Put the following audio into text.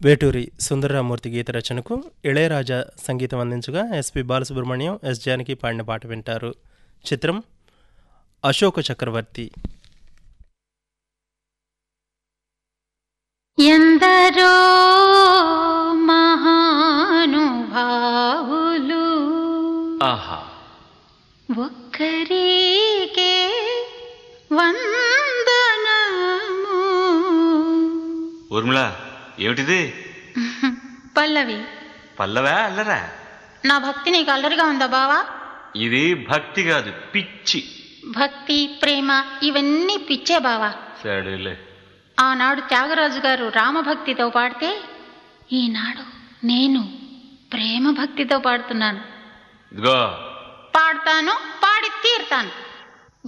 వేటూరి సుందరరామూర్తి గీత రచనకు ఇళయరాజా సంగీతం అందించగా ఎస్పి బాలసుబ్రహ్మణ్యం ఎస్ జానకి పాడిన పాట వింటారు చిత్రం అశోక చక్రవర్తి ఎందరో మహానుభావులు ఆహా ఒక్కరికే వందనము ఊర్మిళ ఏమిటిది పల్లవి పల్లవా అల్లరా నా భక్తి నీకు అల్లరిగా ఉందా బావా ఇది భక్తి కాదు పిచ్చి భక్తి ప్రేమ ఇవన్నీ పిచ్చే బావా సరేలే ఆనాడు త్యాగరాజు గారు రామభక్తితో పాడితే ఈనాడు నేను ప్రేమ భక్తితో పాడుతున్నాను ఇదిగో పాడతాను పాడి తీరుతాను